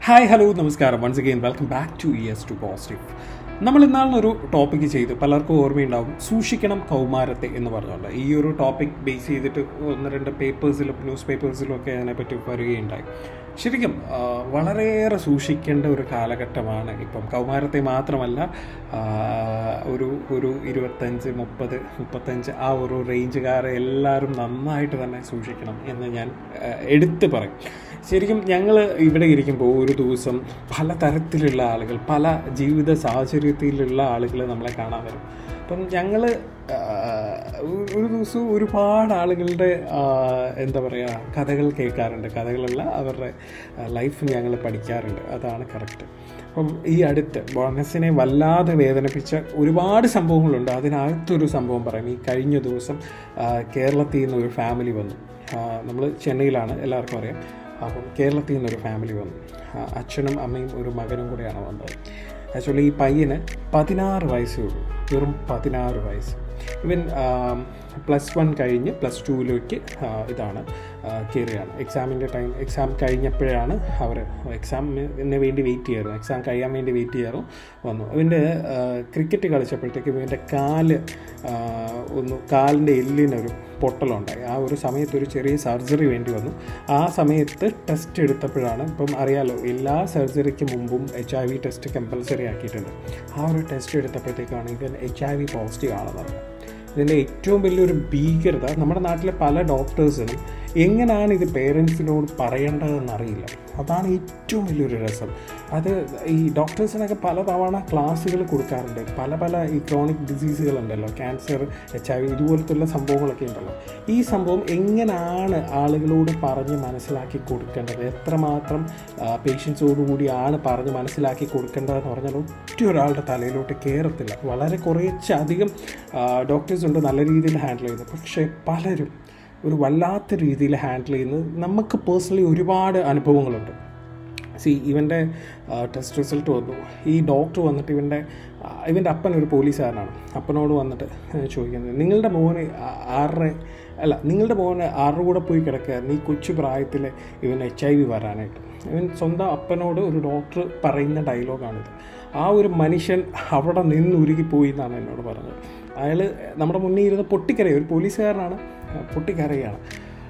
hi hello നമസ്കാരം once again welcome back to ഇയസ് to positive നമ്മൾ ഇന്നാളിനൊരു ടോപ്പിക്ക് ചെയ്തു പലർക്കും ഓർമ്മയുണ്ടാവും സൂക്ഷിക്കണം കൗമാരത്തെ എന്ന് പറഞ്ഞുകൊണ്ട് ഈ ഒരു ടോപ്പിക് ബേസ് ചെയ്തിട്ട് ഒന്ന് രണ്ട് പേപ്പേഴ്സിലും ന്യൂസ് പേപ്പേഴ്സിലും ഒക്കെ അതിനെപ്പറ്റി വരികയുണ്ടായി ശരിക്കും ആ, വളരെയേറെ സൂക്ഷിക്കേണ്ട ഒരു കാലഘട്ടമാണ് ഇപ്പം കൗമാരത്തെ മാത്രമല്ല ആ, ഒരു ഒരു ഇരുപത്തഞ്ച് മുപ്പത് മുപ്പത്തഞ്ച് ആ ഒരു റേഞ്ചുകാരെ എല്ലാവരും നന്നായിട്ട് തന്നെ സൂക്ഷിക്കണം എന്ന് ഞാൻ ആ, എടുത്ത് പറയും ശരിക്കും ഞങ്ങൾ ഇവിടെ ഇരിക്കുമ്പോൾ ഒരു ദിവസം പല തരത്തിലുള്ള ആളുകൾ പല ജീവിത സാഹചര്യത്തിലുള്ള ആളുകൾ നമ്മളെ കാണാൻ വരും അപ്പം ഞങ്ങൾ ഒരു ദിവസം ഒരുപാട് ആളുകളുടെ ആ, എന്താ പറയുക കഥകൾ കേൾക്കാറുണ്ട് കഥകളുള്ള അവരുടെ ലൈഫ് ഞങ്ങൾ പഠിക്കാറുണ്ട് അതാണ് കറക്റ്റ് അപ്പം ഈ അടുത്ത് ബോണസിനെ വല്ലാതെ വേദനിപ്പിച്ച ഒരുപാട് സംഭവങ്ങളുണ്ട് അതിനകത്തൊരു സംഭവം പറയാം ഈ കഴിഞ്ഞ ദിവസം ആ, കേരളത്തിൽ നിന്ന് ഒരു ഫാമിലി വന്നു നമ്മൾ ചെന്നൈയിലാണ് എല്ലാവർക്കും അറിയാം അപ്പം കേരളത്തിൽ നിന്നൊരു ഫാമിലി വന്നു ആ, അച്ഛനും അമ്മയും ഒരു മകനും കൂടെയാണ് വന്നത് ആക്ച്വലി ഈ പയ്യന് പതിനാറ് വയസ്സേ ഉള്ളൂ വെറും പതിനാറ് വയസ്സ് ഇവൻ പ്ലസ് വൺ കഴിഞ്ഞ് പ്ലസ് ടുവിലേക്ക് ഇതാണ് ആ, കയറുകയാണ് എക്സാമിൻ്റെ ടൈം എക്സാം കഴിഞ്ഞപ്പോഴാണ് അവർ എക്സാമിന് വേണ്ടി വെയിറ്റ് ചെയ്യായിരുന്നു എക്സാം കഴിയാൻ വേണ്ടി വെയിറ്റ് ചെയ്യാറും വന്നു ഇവൻ്റെ ക്രിക്കറ്റ് കളിച്ചപ്പോഴത്തേക്ക് ഇവൻ്റെ കാല് ആ, ഒന്ന് കാലിൻ്റെ എല്ലിനൊരു പൊട്ടലുണ്ടായി ആ ഒരു സമയത്ത് ഒരു ചെറിയ സർജറി വേണ്ടി വന്നു ആ സമയത്ത് ടെസ്റ്റ് എടുത്തപ്പോഴാണ് ഇപ്പം അറിയാലോ എല്ലാ സർജറിക്ക് മുമ്പും H I V test compulsory ആക്കിയിട്ടുണ്ട് ആ ഒരു ടെസ്റ്റ് എടുത്തപ്പോഴത്തേക്കാണ് ഇവൻ എച്ച് ഐ വി പോസിറ്റീവ് ആണെന്ന് പറഞ്ഞത് ഇതിൻ്റെ ഏറ്റവും വലിയൊരു ഭീകരത നമ്മുടെ നാട്ടിലെ പല ഡോക്ടേഴ്സിനും എങ്ങനെയാണ് ഇത് പേരൻസിനോട് പറയേണ്ടതെന്ന് അറിയില്ല അതാണ് ഏറ്റവും വലിയൊരു രസം അത് ഈ ഡോക്ടേഴ്സിനൊക്കെ പല തവണ ക്ലാസ്സുകൾ കൊടുക്കാറുണ്ട് പല പല ഈ ക്രോണിക് ഡിസീസുകളുണ്ടല്ലോ ക്യാൻസർ എച്ച് ഐ വി ഇതുപോലത്തുള്ള സംഭവങ്ങളൊക്കെ ഉണ്ടല്ലോ ഈ സംഭവം എങ്ങനെയാണ് ആളുകളോട് പറഞ്ഞ് മനസ്സിലാക്കി കൊടുക്കേണ്ടത് എത്രമാത്രം പേഷ്യൻസോടുകൂടിയാണ് പറഞ്ഞ് മനസ്സിലാക്കി കൊടുക്കേണ്ടതെന്ന് പറഞ്ഞാൽ ഒറ്റ ഒരാളുടെ തലയിലോട്ട് കയറത്തില്ല വളരെ കുറച്ചധികം ഡോക്ടേഴ്സ് ഉണ്ട് നല്ല രീതിയിൽ ഹാൻഡിൽ ചെയ്യുന്നത് പക്ഷേ പലരും ഒരു വല്ലാത്ത രീതിയിൽ ഹാൻഡിൽ ചെയ്യുന്നത് നമുക്ക് പേഴ്സണലി ഒരുപാട് അനുഭവങ്ങളുണ്ട് സി ഇവൻ്റെ ടെസ്റ്റ് റിസൾട്ട് വന്നു ഈ ഡോക്ടർ വന്നിട്ട് ഇവൻ്റെ ആ, ഇവൻ്റെ അപ്പൻ ഒരു പോലീസുകാരനാണ് അപ്പനോട് വന്നിട്ട് ചോദിക്കുന്നത് നിങ്ങളുടെ മോന് ആ- ആരുടെ അല്ല നിങ്ങളുടെ മോന് ആരുടെ കൂടെ പോയി കിടക്കുകയായിരുന്നു ഈ കൊച്ചു പ്രായത്തിൽ ഇവൻ എച്ച് ഐ വി വരാനായിട്ട് ഇവൻ സ്വന്തം അപ്പനോട് ഒരു ഡോക്ടർ പറയുന്ന ഡയലോഗാണിത് ആ ഒരു മനുഷ്യൻ അവിടെ നിന്ന് ഉരുകിപ്പോയി എന്നാണ് എന്നോട് പറഞ്ഞത് അയാൾ നമ്മുടെ മുന്നിൽ ഇരുന്ന് പൊട്ടിക്കരയും ഒരു പോലീസുകാരനാണ് പൊട്ടിക്കരയാണ്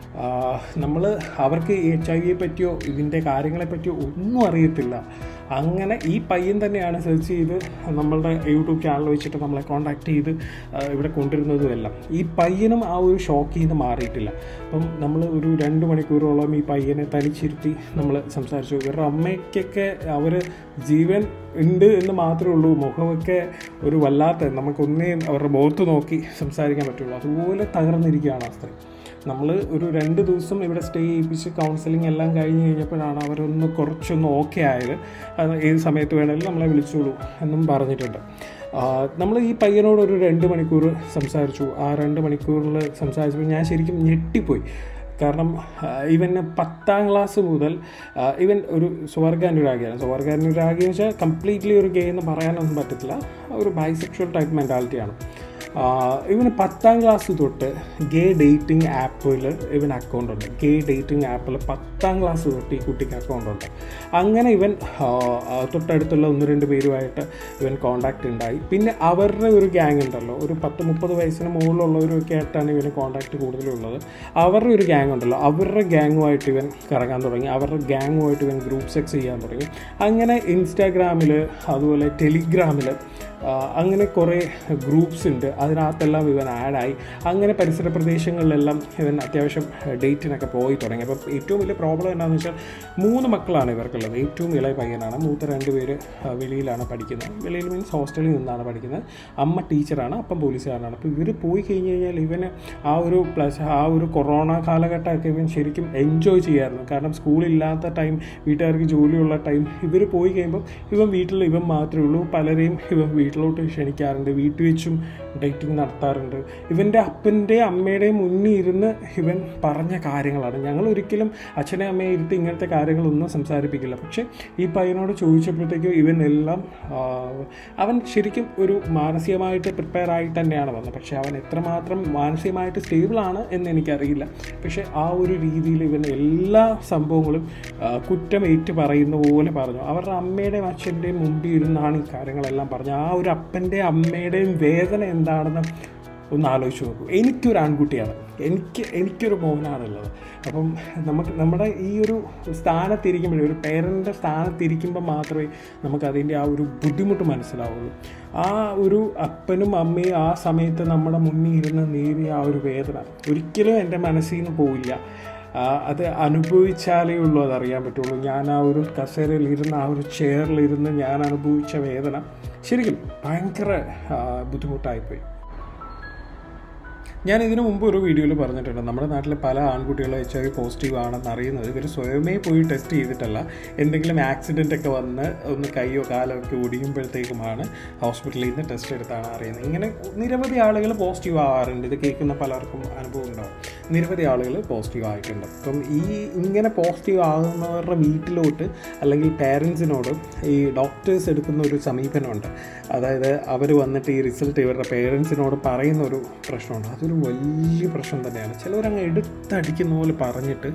നമ്മൾ അവർക്ക് എച്ച് ഐ വിയെ പറ്റിയോ ഇതിൻ്റെ കാര്യങ്ങളെ പറ്റിയോ ഒന്നും അറിയത്തില്ല അങ്ങനെ ഈ പയ്യൻ തന്നെയാണ് സെർച്ച് ചെയ്ത് നമ്മളുടെ യൂട്യൂബ് ചാനൽ വെച്ചിട്ട് നമ്മളെ കോൺടാക്ട് ചെയ്ത് ആ, ഇവിടെ കൊണ്ടുവരുന്നതുമെല്ലാം ഈ പയ്യനും ആ ഒരു ഷോക്കിൽ നിന്ന് മാറിയിട്ടില്ല അപ്പം നമ്മൾ ഒരു രണ്ട് മണിക്കൂറോളം ഈ പയ്യനെ തനിച്ചിരുത്തി നമ്മൾ സംസാരിച്ചു ഇവരുടെ അമ്മയ്ക്കൊക്കെ അവർ ജീവൻ ഉണ്ട് എന്ന് മാത്രമേ ഉള്ളൂ മുഖമൊക്കെ ഒരു വല്ലാത്ത നമുക്കൊന്നേ അവരുടെ മുഖത്ത് നോക്കി സംസാരിക്കാൻ പറ്റുള്ളൂ അതുപോലെ തകർന്നിരിക്കുകയാണ് ആ സ്ത്രീ നമ്മൾ ഒരു രണ്ട് ദിവസം ഇവിടെ സ്റ്റേ ചെയ്യിപ്പിച്ച് കൗൺസിലിംഗ് എല്ലാം കഴിഞ്ഞ് കഴിഞ്ഞപ്പോഴാണ് അവരൊന്ന് കുറച്ചൊന്ന് ഓക്കെ ആയത് അത് ഏത് സമയത്ത് വേണമെങ്കിലും നമ്മളെ വിളിച്ചോളൂ എന്നും പറഞ്ഞിട്ടുണ്ട് നമ്മൾ ഈ പയ്യനോട് ഒരു രണ്ട് മണിക്കൂർ സംസാരിച്ചു ആ രണ്ട് മണിക്കൂറിൽ സംസാരിച്ചപ്പോൾ ഞാൻ ശരിക്കും ഞെട്ടിപ്പോയി കാരണം ആ, ഇവന് പത്താം ക്ലാസ് മുതൽ ആ, ഇവൻ ഒരു സ്വർഗാനുരാഗിയാണ് സ്വർഗാനുരാഗി എന്ന് വെച്ചാൽ കംപ്ലീറ്റ്ലി ഒരു ഗേ എന്ന് പറയാനൊന്നും പറ്റത്തില്ല ഒരു ബൈസെക്ഷൽ ടൈപ്പ് മെൻറ്റാലിറ്റിയാണ് ഇവന് പത്താം ക്ലാസ് തൊട്ട് ഗേ ഡേറ്റിംഗ് ആപ്പിൽ ഇവൻ അക്കൗണ്ട് ഉണ്ട് ഗേ ഡേറ്റിംഗ് ആപ്പിൽ പത്താം ക്ലാസ് തൊട്ട് ഈ കുട്ടിക്ക് അക്കൗണ്ട് ഉണ്ട് അങ്ങനെ ഇവൻ ആ, ആ, തൊട്ടടുത്തുള്ള ഒന്ന് രണ്ട് പേരുമായിട്ട് ഇവൻ കോണ്ടാക്ട് ഉണ്ടായി പിന്നെ അവരുടെ ഒരു ഗ്യാങ് ഉണ്ടല്ലോ ഒരു പത്ത് മുപ്പത് വയസ്സിന് മുകളിലുള്ളവരൊക്കെ ആയിട്ടാണ് ഇവന് കോണ്ടാക്ട് കൂടുതലുള്ളത് അവരുടെ ഒരു ഗ്യാങ് ഉണ്ടല്ലോ അവരുടെ ഗ്യാങ്ങുമായിട്ട് ഇവൻ കറങ്ങാൻ തുടങ്ങി അവരുടെ ഗ്യാങ്ങുമായിട്ട് ഇവൻ ഗ്രൂപ്പ് സെക്സ് ചെയ്യാൻ തുടങ്ങി അങ്ങനെ ഇൻസ്റ്റാഗ്രാമിൽ അതുപോലെ ടെലിഗ്രാമിൽ അങ്ങനെ കുറേ ഗ്രൂപ്പ്സ് ഉണ്ട് അതിനകത്തെല്ലാം ഇവൻ ആഡായി അങ്ങനെ പരിസര പ്രദേശങ്ങളിലെല്ലാം ഇവൻ അത്യാവശ്യം ഡേറ്റിനൊക്കെ പോയി തുടങ്ങി അപ്പം ഏറ്റവും വലിയ പ്രോബ്ലം എന്താണെന്ന് വെച്ചാൽ മൂന്ന് മക്കളാണ് ഇവർക്കുള്ളത് ഏറ്റവും ഇളയ പയ്യനാണ് മൂത്ത രണ്ട് പേര് ആ, വെളിയിലാണ് പഠിക്കുന്നത് വെളിയിൽ മീൻസ് ഹോസ്റ്റലിൽ നിന്നാണ് പഠിക്കുന്നത് അമ്മ ടീച്ചറാണ് അപ്പം പോലീസുകാരനാണ് അപ്പോൾ ഇവർ പോയി കഴിഞ്ഞ് കഴിഞ്ഞാൽ ഇവന് ആ ഒരു പ്ലസ് ആ ഒരു കൊറോണ കാലഘട്ടമൊക്കെ ഇവൻ ശരിക്കും എൻജോയ് ചെയ്യായിരുന്നു കാരണം സ്കൂളില്ലാത്ത ടൈം വീട്ടുകാർക്ക് ജോലിയുള്ള ടൈം ഇവർ പോയി കഴിയുമ്പം ഇവൻ വീട്ടിൽ ഇവൻ മാത്രമേ ഉള്ളൂ പലരെയും ഇവൻ വീട്ടിലോട്ട് ക്ഷണിക്കാറുണ്ട് വീട്ടിൽ വെച്ചും ഡേറ്റിംഗ് നടത്താറുണ്ട് ഇവൻ്റെ അപ്പൻ്റെയും അമ്മയുടെയും മുന്നിൽ ഇരുന്ന് ഇവൻ പറഞ്ഞ കാര്യങ്ങളാണ് ഞങ്ങൾ ഒരിക്കലും അച്ഛനെ അമ്മയെ ഇരുത്തി ഇങ്ങനത്തെ കാര്യങ്ങളൊന്നും സംസാരിപ്പിക്കില്ല പക്ഷേ ഈ പയ്യനോട് ചോദിച്ചപ്പോഴത്തേക്കും ഇവൻ എല്ലാം ആ, അവൻ ശരിക്കും ഒരു മാനസികമായിട്ട് പ്രിപ്പയർ ആയിട്ട് തന്നെയാണ് വന്നത് പക്ഷേ അവൻ എത്രമാത്രം മാനസികമായിട്ട് സ്റ്റേബിൾ ആണ് എന്ന് എനിക്കറിയില്ല പക്ഷേ ആ ഒരു രീതിയിൽ ഇവൻ എല്ലാ സംഭവങ്ങളും ആ, കുറ്റം ഏറ്റു പറയുന്ന പോലെ പറഞ്ഞു അവരുടെ അമ്മയുടെയും അച്ഛൻ്റെയും മുമ്പിൽ ഇരുന്നാണ് ഈ കാര്യങ്ങളെല്ലാം പറഞ്ഞത് ആ ഒരു അപ്പൻ്റെയും അമ്മയുടെയും വേദന എന്താണെന്ന് ഒന്ന് ആലോചിച്ച് നോക്കൂ എനിക്കൊരു ആൺകുട്ടിയാണ് എനിക്ക് എനിക്കൊരു മോനാണുള്ളത് അപ്പം നമുക്ക് നമ്മുടെ ഈ ഒരു സ്ഥാനത്തിരിക്കുമ്പോഴേ ഒരു പേരൻ്റെ സ്ഥാനത്തിരിക്കുമ്പോൾ മാത്രമേ നമുക്കതിൻ്റെ ആ ഒരു ബുദ്ധിമുട്ട് മനസ്സിലാവുള്ളൂ ആ ഒരു അപ്പനും അമ്മയും ആ സമയത്ത് നമ്മുടെ മുന്നിൽ ഇരുന്ന് നേരിയ ആ ഒരു വേദന ഒരിക്കലും എൻ്റെ മനസ്സിൽ നിന്ന് പോയില്ല ആ, അത് അനുഭവിച്ചാലേ ഉള്ളൂ അതറിയാൻ പറ്റുള്ളൂ ഞാൻ ആ ഒരു കസേരയിൽ ഇരുന്ന് ആ ഒരു ചെയറിലിരുന്ന് ഞാൻ അനുഭവിച്ച വേദന ശരിക്കും ഭയങ്കര ആ, ബുദ്ധിമുട്ടായിപ്പോയി ഞാൻ ഇതിനു മുമ്പ് ഒരു വീഡിയോയിൽ പറഞ്ഞിട്ടുണ്ട് നമ്മുടെ നാട്ടിലെ പല ആൺകുട്ടികളും എച്ച് ഐ വി പോസിറ്റീവ് ആണെന്ന് അറിയുന്നത് ഇവർ സ്വയമേ പോയി ടെസ്റ്റ് ചെയ്തിട്ടല്ല എന്തെങ്കിലും ആക്സിഡൻ്റ് ഒക്കെ വന്ന് ഒന്ന് കൈയോ കാലോ ഒക്കെ ഒടിയുമ്പോഴത്തേക്കുമാണ് ഹോസ്പിറ്റലിൽ നിന്ന് ടെസ്റ്റ് എടുത്താണ് അറിയുന്നത് ഇങ്ങനെ നിരവധി ആളുകൾ പോസിറ്റീവ് ആവാറുണ്ട് ഇത് കേൾക്കുന്ന പലർക്കും അനുഭവം ഉണ്ടാവും നിരവധി ആളുകൾ പോസിറ്റീവ് ആയിട്ടുണ്ട് അപ്പം ഈ ഇങ്ങനെ പോസിറ്റീവ് ആകുന്നവരുടെ വീട്ടിലോട്ട് അല്ലെങ്കിൽ പേരൻസിനോട് ഈ ഡോക്ടേഴ്സ് എടുക്കുന്ന ഒരു സമീപനമുണ്ട് അതായത് അവർ വന്നിട്ട് ഈ റിസൾട്ട് ഇവരുടെ പേരൻസിനോട് പറയുന്ന ഒരു പ്രശ്നമുണ്ട് അതൊരു വലിയ പ്രശ്നം തന്നെയാണ് ചിലവരങ്ങ് എടുത്തടിക്കുന്ന പോലെ പറഞ്ഞിട്ട്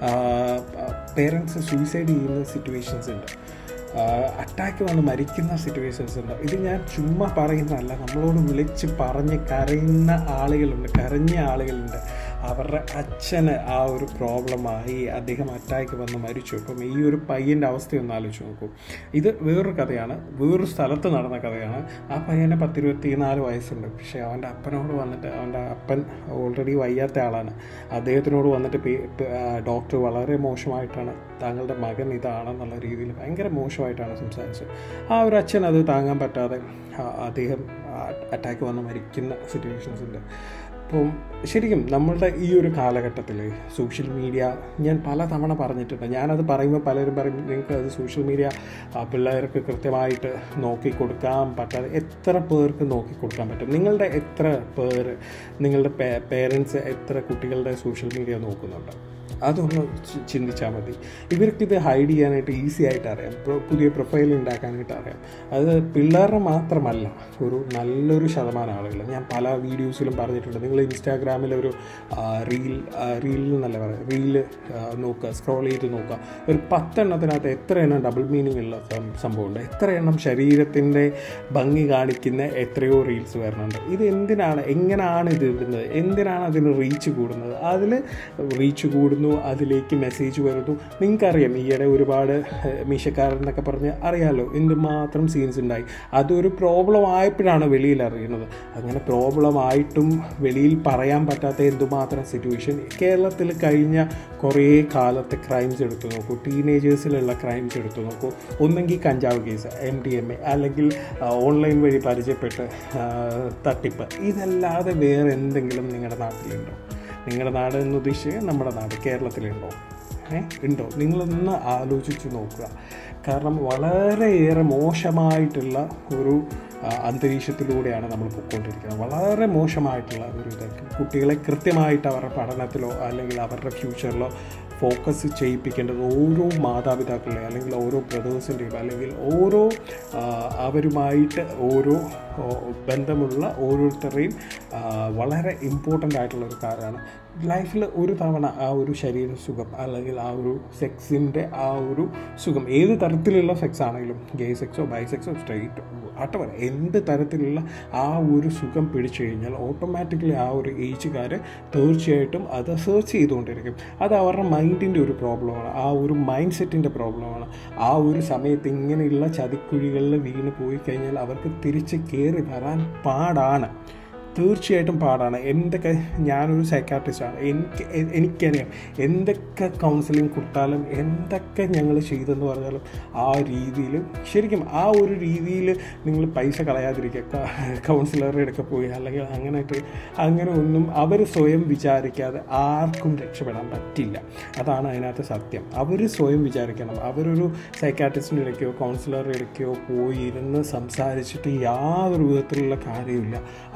പേരൻസ് സൂയിസൈഡ് ചെയ്യുന്ന സിറ്റുവേഷൻസ് ഉണ്ട് അറ്റാക്ക് വന്ന് മരിക്കുന്ന സിറ്റുവേഷൻസ് ഉണ്ട് ഇത് ഞാൻ ചുമ്മാ പറയുന്നതല്ല നമ്മളോട് വിളിച്ച് പറഞ്ഞ് കരയുന്ന ആളുകളുണ്ട് കരഞ്ഞ ആളുകളുണ്ട് അവരുടെ അച്ഛന് ആ ഒരു പ്രോബ്ലമായി അദ്ദേഹം അറ്റാക്ക് വന്ന് മരിച്ചു അപ്പം ഈ ഒരു പയ്യൻ്റെ അവസ്ഥയൊന്ന് ആലോചിച്ച് നോക്കൂ ഇത് വേറൊരു കഥയാണ് വേറൊരു സ്ഥലത്ത് നടന്ന കഥയാണ് ആ പയ്യന് പത്തിരുപത്തി നാല് വയസ്സുണ്ട് പക്ഷേ അവൻ്റെ അപ്പനോട് വന്നിട്ട് അവൻ്റെ അപ്പൻ ഓൾറെഡി വയ്യാത്ത ആളാണ് അദ്ദേഹത്തിനോട് വന്നിട്ട് ഡോക്ടർ വളരെ മോശമായിട്ടാണ് താങ്കളുടെ മകൻ ഇതാണെന്നുള്ള രീതിയിൽ ഭയങ്കര മോശമായിട്ടാണ് സംസാരിച്ചത് ആ ഒരു അച്ഛൻ അത് താങ്ങാൻ പറ്റാതെ ആ, അദ്ദേഹം അറ്റാക്ക് വന്ന് മരിക്കുന്ന സിറ്റുവേഷൻസ് ഉണ്ട് അപ്പം ശരിക്കും നമ്മളുടെ ഈ ഒരു കാലഘട്ടത്തിൽ സോഷ്യൽ മീഡിയ ഞാൻ പല തവണ പറഞ്ഞിട്ടുണ്ട് ഞാനത് പറയുമ്പോൾ പലരും പറയും നിങ്ങൾക്ക് അത് സോഷ്യൽ മീഡിയ പിള്ളേർക്ക് കൃത്യമായിട്ട് നോക്കി കൊടുക്കാൻ പറ്റാതെ എത്ര പേർക്ക് നോക്കി കൊടുക്കാൻ പറ്റും നിങ്ങളുടെ എത്ര പേര് നിങ്ങളുടെ പേരൻസ് എത്ര കുട്ടികളുടെ സോഷ്യൽ മീഡിയ നോക്കുന്നുണ്ട് അതൊന്ന് ചി- ചിന്തിച്ചാൽ മതി ഇവർക്കിത് ഹൈഡ് ചെയ്യാനായിട്ട് ഈസി ആയിട്ട് അറിയാം പ്രൊ- പുതിയ പ്രൊഫൈൽ ഉണ്ടാക്കാനായിട്ട് അറിയാം അത് പിള്ളേരുടെ മാത്രമല്ല ഒരു നല്ലൊരു ശതമാനം ആളുകൾ ഞാൻ പല വീഡിയോസിലും പറഞ്ഞിട്ടുണ്ട് നിങ്ങൾ ഇൻസ്റ്റാഗ്രാമിൽ ഒരു ആ, റീൽ ആ, റീൽ എന്നല്ല പറയാം റീല് നോക്കുക സ്ക്രോൾ ചെയ്ത് നോക്കുക ഒരു പത്തെണ്ണത്തിനകത്ത് എത്ര എണ്ണം ഡബിൾ മീനിങ് ഉള്ള സം- സംഭവമുണ്ട് എത്ര എണ്ണം ശരീരത്തിൻ്റെ ഭംഗി കാണിക്കുന്ന എത്രയോ റീൽസ് വരുന്നുണ്ട് ഇത് എന്തിനാണ് എങ്ങനെയാണ് ഇത് ഇടുന്നത് എന്തിനാണ് അതിന് റീച്ച് കൂടുന്നത് അതിൽ റീച്ച് കൂടുന്നു അതിലേക്ക് മെസ്സേജ് വരുന്നു നിങ്ങൾക്കറിയാം ഈയിടെ ഒരുപാട് ഏഹ്, മീശക്കാരൻ എന്നൊക്കെ പറഞ്ഞ് അറിയാലോ എന്തുമാത്രം സീൻസ് ഉണ്ടായി അതൊരു പ്രോബ്ലം ആയപ്പോഴാണ് വെളിയിൽ അറിയുന്നത് അങ്ങനെ പ്രോബ്ലം ആയിട്ടും വെളിയിൽ പറയാൻ പറ്റാത്ത എന്തുമാത്രം സിറ്റുവേഷൻ കേരളത്തിൽ കഴിഞ്ഞ കുറേ കാലത്തെ ക്രൈംസ് എടുത്തു നോക്കൂ ടീനേജേഴ്സിലുള്ള ക്രൈംസ് എടുത്തു നോക്കൂ ഒന്നെങ്കിൽ കഞ്ചാവ് case M D M A അല്ലെങ്കിൽ ഓൺലൈൻ വഴി പരിചയപ്പെട്ട് ആ, തട്ടിപ്പ് ഇതല്ലാതെ വേറെ എന്തെങ്കിലും നിങ്ങളുടെ നാട്ടിലുണ്ടോ നിങ്ങളുടെ നാട് എന്ന് ഉദ്ദേശിച്ച് നമ്മുടെ നാട് കേരളത്തിലുണ്ടോ ഏ ഉണ്ടോ നിങ്ങളൊന്ന് ആലോചിച്ച് നോക്കുക കാരണം വളരെയേറെ മോശമായിട്ടുള്ള ഒരു ആ, അന്തരീക്ഷത്തിലൂടെയാണ് നമ്മൾ പൊയ്ക്കൊണ്ടിരിക്കുന്നത് വളരെ മോശമായിട്ടുള്ള ഒരു ഇതൊക്കെ കുട്ടികളെ കൃത്യമായിട്ട് അവരുടെ പഠനത്തിലോ അല്ലെങ്കിൽ അവരുടെ ഫ്യൂച്ചറിലോ ഫോക്കസ് ചെയ്യിപ്പിക്കേണ്ടത് ഓരോ മാതാപിതാക്കളുടെ അല്ലെങ്കിൽ ഓരോ ബ്രദേഴ്സിൻ്റെയും അല്ലെങ്കിൽ ഓരോ ആ, അവരുമായിട്ട് ഓരോ ഓ, ബന്ധമുള്ള ഓരോരുത്തരുടെയും ആ, വളരെ ഇമ്പോർട്ടൻ്റ് ആയിട്ടുള്ള ഒരു കാര്യമാണ് ലൈഫിൽ ഒരു തവണ ആ ഒരു ശരീര സുഖം അല്ലെങ്കിൽ ആ ഒരു സെക്സിൻ്റെ ആ ഒരു സുഖം ഏത് തരത്തിലുള്ള സെക്സ് ആണെങ്കിലും ഗേ സെക്സോ ബൈ സെക്സോ സ്ട്രൈറ്റോ ആട്ടവർ എന്ത് തരത്തിലുള്ള ആ ഒരു സുഖം പിടിച്ചു കഴിഞ്ഞാൽ ഓട്ടോമാറ്റിക്കലി ആ ഒരു ഏജുകാർ തീർച്ചയായിട്ടും അത് സെർച്ച് ചെയ്തുകൊണ്ടിരിക്കും അത് അവരുടെ മൈൻഡിൻ്റെ ഒരു പ്രോബ്ലമാണ് ആ ഒരു മൈൻഡ് സെറ്റിൻ്റെ പ്രോബ്ലമാണ് ആ ഒരു സമയത്ത് ഇങ്ങനെയുള്ള ചതിക്കുഴികളിൽ വീണ് പോയി കഴിഞ്ഞാൽ അവർക്ക് തിരിച്ച് കയറി വരാൻ പാടാണ് തീർച്ചയായിട്ടും പാടാണ് എന്തൊക്കെ ഞാനൊരു സൈക്കാട്രിസ്റ്റാണ് എനിക്ക് എ- എനിക്കറിയാം എന്തൊക്കെ കൗൺസിലിംഗ് കൊടുത്താലും എന്തൊക്കെ ഞങ്ങൾ ചെയ്തെന്ന് പറഞ്ഞാലും ആ രീതിയിൽ ശരിക്കും ആ ഒരു രീതിയിൽ നിങ്ങൾ പൈസ കളയാതിരിക്കുക കൗൺസിലറുടെ അടുക്ക പോയി അല്ലെങ്കിൽ അങ്ങനെയായിട്ട് അങ്ങനെ ഒന്നും അവർ സ്വയം വിചാരിക്കാതെ ആർക്കും രക്ഷപ്പെടാൻ പറ്റില്ല അതാണ് അതിനകത്ത് സത്യം അവർ സ്വയം വിചാരിക്കണം അവരൊരു സൈക്കാട്രിസ്റ്റിൻ്റെ ഇടയ്ക്കോ കൗൺസിലറുടെ ഇടയ്ക്കോ പോയി ഇരുന്ന് സംസാരിച്ചിട്ട് യാതൊരു വിധത്തിലുള്ള കാര്യമില്ല അവർ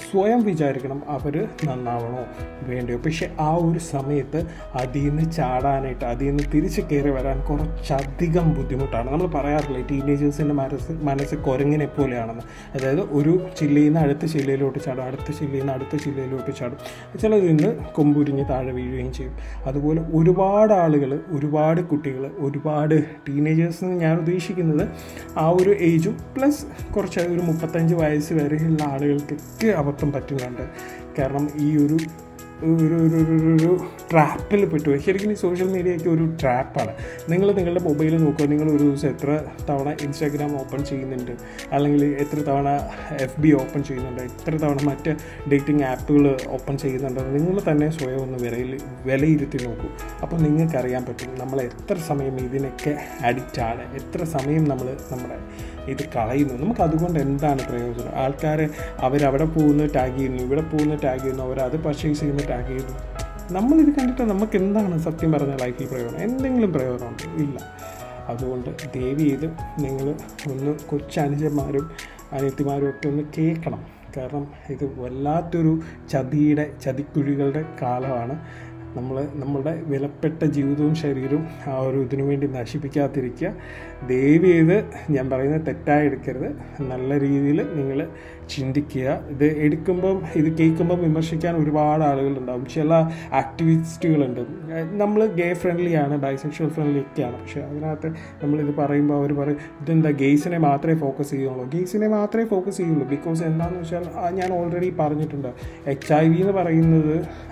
സ്വയം വിചാരിക്കണം അവർ നന്നാവണോ വേണ്ടയോ പക്ഷെ ആ ഒരു സമയത്ത് അതിൽ നിന്ന് ചാടാനായിട്ട് അതിൽ നിന്ന് തിരിച്ച് കയറി വരാൻ കുറച്ചധികം ബുദ്ധിമുട്ടാണ് നമ്മൾ പറയാറില്ലേ ടീനേജേഴ്സിൻ്റെ മനസ്സ് മനസ്സ് കുരങ്ങിനെ പോലെയാണെന്ന് അതായത് ഒരു ചില്ലയിൽ നിന്ന് അടുത്ത ചില്ലയിലോട്ട് ചാടും അടുത്ത ചില്ലയിൽ നിന്ന് അടുത്ത ചില്ലയിലോട്ട് ചാടും ചിലതിൽ നിന്ന് കൊമ്പുരിഞ്ഞ് താഴെ വീഴുകയും ചെയ്യും അതുപോലെ ഒരുപാട് ആളുകൾ ഒരുപാട് കുട്ടികൾ ഒരുപാട് ടീനേജേഴ്സ് എന്ന് ഞാൻ ഉദ്ദേശിക്കുന്നത് ആ ഒരു ഏജും പ്ലസ് കുറച്ച് ഒരു മുപ്പത്തഞ്ച് വയസ്സ് വരെയുള്ള ആളുകൾക്കൊക്കെ അബദ്ധം പറ്റുന്നുണ്ട് കാരണം ഈ ഒരു ഒരു ഒരു ഒരു ഒരു ട്രാപ്പിൽ പെട്ടുപോയി ശരിക്കും ഈ സോഷ്യൽ മീഡിയയൊക്കെ ഒരു ട്രാപ്പാണ് നിങ്ങൾ നിങ്ങളുടെ മൊബൈൽ നോക്കുക നിങ്ങൾ ഒരു ദിവസം എത്ര തവണ ഇൻസ്റ്റാഗ്രാം ഓപ്പൺ ചെയ്യുന്നുണ്ട് അല്ലെങ്കിൽ എത്ര തവണ എഫ് ബി ഓപ്പൺ ചെയ്യുന്നുണ്ട് എത്ര തവണ മറ്റ് ഡേറ്റിംഗ് ആപ്പുകൾ ഓപ്പൺ ചെയ്യുന്നുണ്ട് നിങ്ങൾ തന്നെ സ്വയം ഒന്ന് വിലയിൽ വിലയിരുത്തി നോക്കൂ അപ്പോൾ നിങ്ങൾക്കറിയാൻ പറ്റും നമ്മൾ എത്ര സമയം ഇതിനൊക്കെ അഡിക്റ്റാണ് എത്ര സമയം നമ്മൾ നമ്മുടെ ഇത് കളയുന്നു നമുക്ക് അതുകൊണ്ട് എന്താണ് പ്രയോജനം ആൾക്കാർ അവരവിടെ പോകുന്നു ടാഗ് ചെയ്യുന്നു ഇവിടെ പോകുന്നു ടാഗ് ചെയ്യുന്നു അവരത് പർച്ചേസ് ചെയ്യുന്നു ടാഗ് ചെയ്യുന്നു നമ്മളിത് കണ്ടിട്ട് നമുക്ക് എന്താണ് സത്യം പറഞ്ഞ ലൈഫിൽ പ്രയോജനം എന്തെങ്കിലും പ്രയോജനമുണ്ടോ ഇല്ല അതുകൊണ്ട് ദയവ് ചെയ്ത് നിങ്ങൾ ഒന്ന് കൊച്ചനുജന്മാരും അനിയത്തിമാരും ഒക്കെ ഒന്ന് കേൾക്കണം കാരണം ഇത് വല്ലാത്തൊരു ചതിയുടെ ചതിക്കുഴികളുടെ കാലമാണ് നമ്മൾ നമ്മളുടെ വിലപ്പെട്ട ജീവിതവും ശരീരവും ആ ഒരു ഇതിനു വേണ്ടി നശിപ്പിക്കാതിരിക്കുക ദയവ് ചെയ്ത് ഞാൻ പറയുന്നത് തെറ്റായി എടുക്കരുത് നല്ല രീതിയിൽ നിങ്ങൾ ചിന്തിക്കുക ഇത് എടുക്കുമ്പം ഇത് കേൾക്കുമ്പം വിമർശിക്കാൻ ഒരുപാട് ആളുകളുണ്ടാവും ചില ആക്ടിവിസ്റ്റുകളുണ്ട് നമ്മൾ ഗേ ഫ്രണ്ട്ലി ആണ് ബൈസെക്ഷൽ ഫ്രണ്ട്ലി ഒക്കെയാണ് പക്ഷേ അതിനകത്ത് നമ്മളിത് പറയുമ്പോൾ അവർ പറയും ഇതെന്താ ഗെയ്സിനെ മാത്രമേ ഫോക്കസ് ചെയ്യുള്ളൂ ഗെയ്സിനെ മാത്രമേ ഫോക്കസ് ചെയ്യുള്ളൂ ബിക്കോസ് എന്താണെന്ന് വെച്ചാൽ ഞാൻ ഓൾറെഡി പറഞ്ഞിട്ടുണ്ട് എച്ച് ഐ വി എന്ന് പറയുന്നത്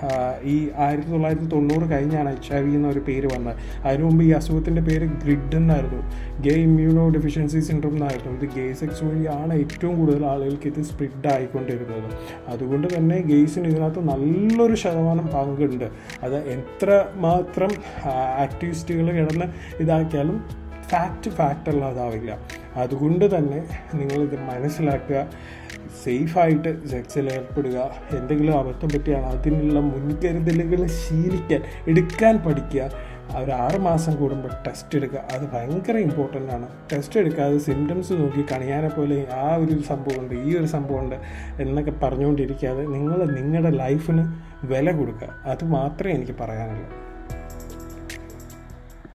ഈ ആയിരത്തി തൊള്ളായിരത്തി തൊണ്ണൂറ് കഴിഞ്ഞാണ് എച്ച് ഐ വി എന്നൊരു പേര് വന്നത് അതിനു മുമ്പ് ഈ അസുഖത്തിൻ്റെ പേര് ഗ്രിഡ് എന്നായിരുന്നു ഗേ ഇമ്മ്യൂണോ ഡെഫിഷ്യൻസി സിൻഡ്രോം എന്നായിരുന്നു ഇത് ഗേ സെക്സ് വഴിയാണ് ഏറ്റവും കൂടുതൽ ആളുകൾക്ക് ഇത് സ്പ്രിഡ് ആയിക്കൊണ്ടിരുന്നത് അതുകൊണ്ട് തന്നെ ഗെയ്സിന് ഇതിനകത്ത് നല്ലൊരു ശതമാനം പങ്കുണ്ട് അത് എത്ര മാത്രം ആക്ടിവിസ്റ്റുകൾ കിടന്ന് ഇതാക്കിയാലും ഫാക്റ്റ് ഫാക്റ്റ് അല്ലാതാവില്ല അതുകൊണ്ട് തന്നെ നിങ്ങളിത് മനസ്സിലാക്കുക സേഫായിട്ട് സെക്സിൽ ഏർപ്പെടുക എന്തെങ്കിലും അബദ്ധം പറ്റിയാണ് അതിനുള്ള മുൻകരുതലുകൾ ശീലിക്കാൻ എടുക്കാൻ പഠിക്കുക ഒരു ആറ് മാസം കൂടുമ്പോൾ ടെസ്റ്റ് എടുക്കുക അത് ഭയങ്കര ഇമ്പോർട്ടൻ്റ് ആണ് ടെസ്റ്റ് എടുക്കാതെ സിംറ്റംസ് നോക്കി കണിയാനെ പോലെ ആ ഒരു സംഭവമുണ്ട് ഈ ഒരു സംഭവമുണ്ട് എന്നൊക്കെ പറഞ്ഞുകൊണ്ടിരിക്കാതെ നിങ്ങൾ നിങ്ങളുടെ ലൈഫിന് വില കൊടുക്കുക അത് മാത്രമേ എനിക്ക് പറയാനുള്ളൂ